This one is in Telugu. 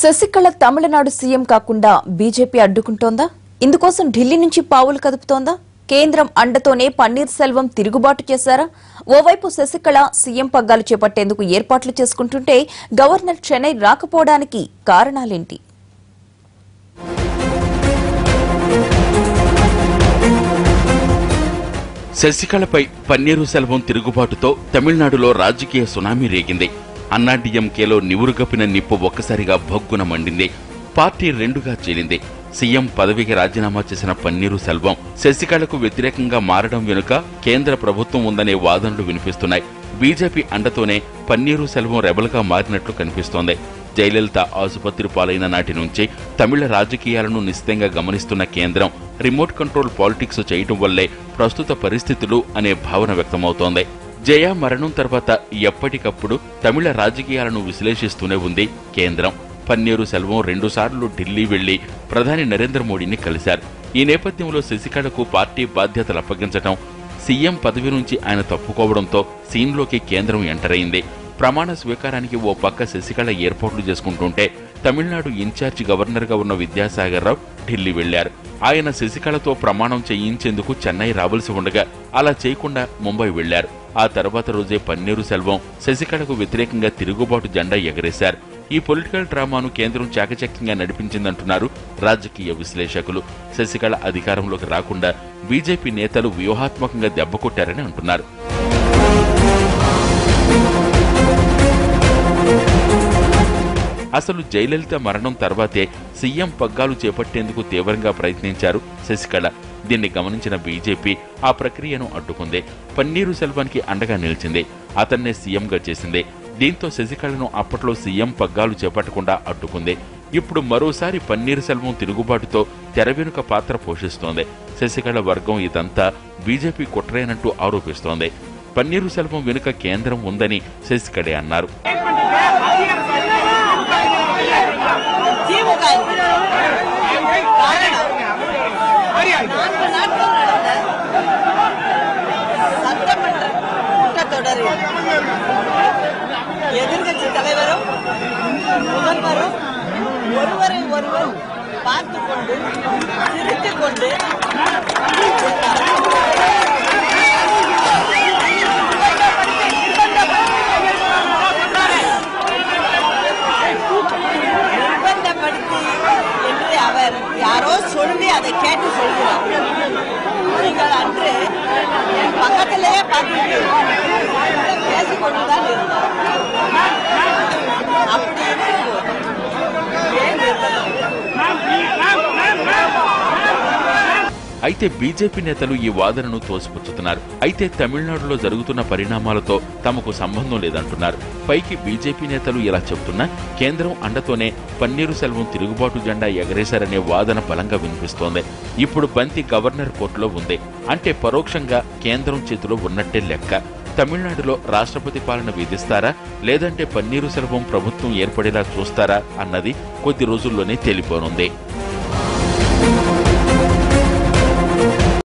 శశికళ తమిళనాడు సీఎం కాకుండా బీజేపీ అడ్డుకుంటోందా ఇందుకోసం ఢిల్లీ నుంచి పావులు కదుపుతోందా కేంద్రం అండతోనే పన్నీర్ సెల్వం తిరుగుబాటు చేశారా ఓవైపు శశికళ సీఎం పగ్గాలు చేపట్టేందుకు ఏర్పాట్లు చేసుకుంటుంటే గవర్నర్ చెన్నై రాకపోవడానికి కారణాలేంటి శశికళపై పన్నీరు సెల్వం తిరుగుబాటుతో తమిళనాడులో రాజకీయ సునామీ రేగింది అన్నాడీఎంకేలో నివురుగప్పిన నిప్పు ఒక్కసారిగా భగ్గున మండింది పార్టీ రెండుగా చీలింది సీఎం పదవికి రాజీనామా చేసిన పన్నీరు సెల్వం శశికళకు వ్యతిరేకంగా మారడం వెనుక కేంద్ర ప్రభుత్వం ఉందనే వాదనలు వినిపిస్తున్నాయి బీజేపీ అండతోనే పన్నీరు సెల్వం రెబల్గా మారినట్లు కనిపిస్తోంది జయలలిత ఆసుపత్రి పాలైన నాటి నుంచి తమిళ రాజకీయాలను నిశ్చితంగా గమనిస్తున్న కేంద్రం రిమోట్ కంట్రోల్ పాలిటిక్స్ చేయటం వల్లే ప్రస్తుత పరిస్థితులు అనే భావన వ్యక్తమవుతోంది జయ మరణం తర్వాత ఎప్పటికప్పుడు తమిళ రాజకీయాలను విశ్లేషిస్తూనే ఉంది కేంద్రం పన్నీరు సెల్వం రెండుసార్లు ఢిల్లీ వెళ్లి ప్రధాని నరేంద్ర మోడీని కలిశారు ఈ నేపథ్యంలో శశికళకు పార్టీ బాధ్యతలు అప్పగించటం సీఎం పదవి నుంచి ఆయన తప్పుకోవడంతో సీన్లోకి కేంద్రం ఎంటర్ అయింది ప్రమాణ స్వీకారానికి ఓ పక్క శశికళ ఏర్పాట్లు చేసుకుంటుంటే తమిళనాడు ఇన్ఛార్జి గవర్నర్గా ఉన్న విద్యాసాగర్ రావు ఢిల్లీ వెళ్లారు ఆయన శశికళతో ప్రమాణం చేయించేందుకు చెన్నై రావాల్సి ఉండగా అలా చేయకుండా ముంబై వెళ్లారు ఆ తర్వాత రోజే పన్నీరు సెల్వం శశికళకు వ్యతిరేకంగా తిరుగుబాటు జెండా ఎగరేశారు ఈ పొలిటికల్ డ్రామాను కేంద్రం చాకచక్యంగా నడిపించిందంటున్నారు రాజకీయ విశ్లేషకులు శశికళ అధికారంలోకి రాకుండా బీజేపీ నేతలు వ్యూహాత్మకంగా దెబ్బకొట్టారని అంటున్నారు అసలు జయలలిత మరణం తర్వాతే సీఎం పగ్గాలు చేపట్టేందుకు తీవ్రంగా ప్రయత్నించారు శశికళ దీన్ని గమనించిన బీజేపీ ఆ ప్రక్రియను అడ్డుకుంది పన్నీరు సెల్వానికి అండగా నిలిచింది అతన్నే సీఎంగా చేసింది దీంతో శశికళను అప్పట్లో సీఎం పగ్గాలు చేపట్టకుండా అడ్డుకుంది ఇప్పుడు మరోసారి పన్నీరు సెల్వం తిరుగుబాటుతో తెర వెనుక పాత్ర పోషిస్తోంది శశికళ వర్గం ఇదంతా బీజేపీ కుట్రేనంటూ ఆరోపిస్తోంది పన్నీరు సెల్వం వెనుక కేంద్రం ఉందని శశికళే అన్నారు திமுக நான்கு நாட்கள் நடந்த சட்டமன்ற கூட்டத்தொடரில் எதிர்கட்சி தலைவரும் முதல்வரும் ஒருவரை ஒருவர் பார்த்து கொண்டு சிரித்துக் கொண்டு நிர்பந்தப்படுத்தி என்று அவர் யாரோ சொல்லி அதை கேட்டு சொல்கிறார் நீங்கள் அன்று என் பக்கத்திலேயே பார்த்துட்டு பேசிக்கொண்டுதான் இருந்தார் அப்படி இருக்கும்போது ஏன் நிர்பந்தம் అయితే బీజేపీ నేతలు ఈ వాదనను తోసిపుచ్చుతున్నారు అయితే తమిళనాడులో జరుగుతున్న పరిణామాలతో తమకు సంబంధం లేదంటున్నారు పైకి బీజేపీ నేతలు ఇలా చెబుతున్నా కేంద్రం అండతోనే పన్నీరు సెల్వం తిరుగుబాటు జెండా ఎగరేశారనే వాదన బలంగా వినిపిస్తోంది ఇప్పుడు బంతి గవర్నర్ కోర్టులో ఉంది అంటే పరోక్షంగా కేంద్రం చేతిలో ఉన్నట్టే లెక్క తమిళనాడులో రాష్ట్రపతి పాలన విధిస్తారా లేదంటే పన్నీరు సెల్వం ప్రభుత్వం ఏర్పడేలా చూస్తారా అన్నది కొద్ది రోజుల్లోనే తేలిపోనుంది